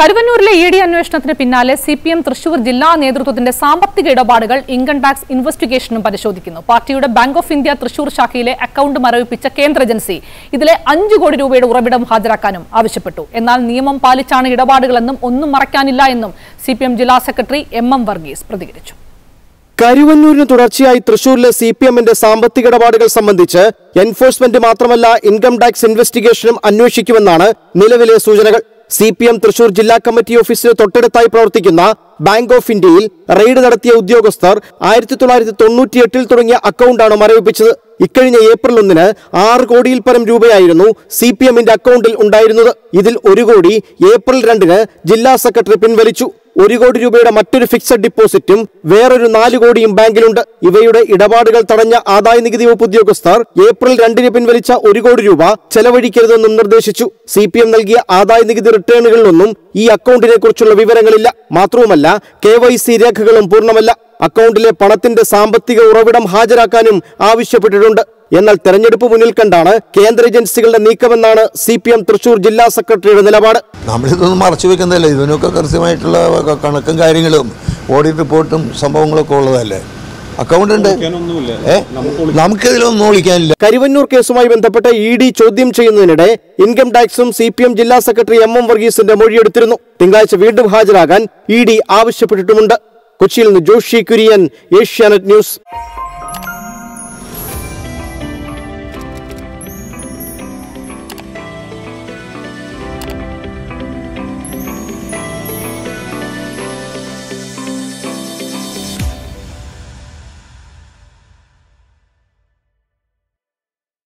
കരുവന്നൂരിലെ E D അന്വേഷണത്തിന് പിന്നാലെ C P M Thrissur ജില്ലാ നേതൃത്വത്തിന്റെ സാമ്പത്തിക ഇടപാടുകൾ ഇൻകം ടാക്സ് ഇൻവെസ്റ്റിഗേഷനും പരിശോധിക്കുന്നു പാർട്ടിയുടെ ബാങ്ക് ഓഫ് ഇന്ത്യ തൃശൂർ ശാഖയിലെ അക്കൗണ്ട് മരവിപ്പിച്ച കേന്ദ്ര ഏജൻസി ഇതിലെ അഞ്ചു കോടി രൂപയുടെ ഉറവിടം ഹാജരാക്കാനും ആവശ്യപ്പെട്ടു എന്നാൽ നിയമം പാലിച്ചാണ് ഇടപാടുകളെന്നും ഒന്നും മറയ്ക്കാനില്ല എന്നും സി ജില്ലാ സെക്രട്ടറി എം എം വർഗീസ് പ്രതികരിച്ചു കരുവന്നൂരിന് തുടർച്ചയായി തൃശൂരിലെ സി പി എമ്മിന്റെ സാമ്പത്തിക ഇടപാടുകൾ സംബന്ധിച്ച് എൻഫോഴ്സ്മെന്റ് മാത്രമല്ല ഇൻകം ടാക്സ് ഇൻവെസ്റ്റിഗേഷനും അന്വേഷിക്കുമെന്നാണ് നിലവിലെ സൂചനകൾ സി പി എം തൃശൂർ ജില്ലാ കമ്മിറ്റി ഓഫീസിന് തൊട്ടടുത്തായി പ്രവർത്തിക്കുന്ന ബാങ്ക് ഓഫ് ഇന്ത്യയിൽ റെയ്ഡ് നടത്തിയ ഉദ്യോഗസ്ഥർ ആയിരത്തി തൊള്ളായിരത്തി തൊണ്ണൂറ്റിയെട്ടിൽ തുടങ്ങിയ അക്കൗണ്ടാണ് മരവിപ്പിച്ചത് ഇക്കഴിഞ്ഞ ഏപ്രിൽ ഒന്നിന് ആറ് കോടിയിൽ പരം രൂപയായിരുന്നു സി പി എമ്മിന്റെ അക്കൗണ്ടിൽ ഉണ്ടായിരുന്നത് ഇതിൽ ഒരു കോടി ഏപ്രിൽ രണ്ടിന് ജില്ലാ സെക്രട്ടറി പിൻവലിച്ചു ഒരു കോടി രൂപയുടെ മറ്റൊരു ഫിക്സഡ് ഡിപ്പോസിറ്റും വേറൊരു നാല് കോടിയും ബാങ്കിലുണ്ട് ഇവയുടെ ഇടപാടുകൾ തടഞ്ഞ ആദായ നികുതി വകുപ്പ് ഉദ്യോഗസ്ഥർ ഏപ്രിൽ രണ്ടിന് പിൻവലിച്ച ഒരു കോടി രൂപ ചെലവഴിക്കരുതെന്നും നിർദ്ദേശിച്ചു സി പി എം നൽകിയ ആദായ നികുതി റിട്ടേണുകളിലൊന്നും ഈ അക്കൗണ്ടിനെ കുറിച്ചുള്ള വിവരങ്ങളില്ല മാത്രവുമല്ല കെ വൈ സി രേഖകളും പൂർണ്ണമല്ല അക്കൗണ്ടിലെ പണത്തിന്റെ സാമ്പത്തിക ഉറവിടം ഹാജരാക്കാനും ആവശ്യപ്പെട്ടിട്ടുണ്ട് എന്നാൽ തെരഞ്ഞെടുപ്പ് മുന്നിൽ കണ്ടാണ് കേന്ദ്ര ഏജൻസികളുടെ നീക്കമെന്നാണ് സി പി എം തൃശൂർ ജില്ലാ സെക്രട്ടറിയുടെ നിലപാട് നമ്മളിതൊന്നും മറച്ചു വെക്കുന്നതല്ല ഇതിനൊക്കെ കൃത്യമായിട്ടുള്ള ക- കണക്കും കാര്യങ്ങളും ഓഡിറ്റ് റിപ്പോർട്ടും സംഭവങ്ങളൊക്കെ ഉള്ളതല്ലേ അക്കൗണ്ട് ഉണ്ട് ഏ നമുക്കിതിലൊന്നും ഒളിക്കാനില്ല കരുവന്നൂർ കേസുമായി ബന്ധപ്പെട്ട് ഇ ഡി ചോദ്യം ചെയ്യുന്നതിനിടെ ഇൻകം ടാക്സും സി പി എം ജില്ലാ സെക്രട്ടറി എം എം വർഗീസിന്റെ മൊഴിയെടുത്തിരുന്നു തിങ്കളാഴ്ച വീണ്ടും ഹാജരാകാൻ ഇ ഡി ആവശ്യപ്പെട്ടിട്ടുമുണ്ട് കൊച്ചിയിൽ നിന്ന് ജോഷി കുര്യൻ ഏഷ്യാനെറ്റ് ന്യൂസ്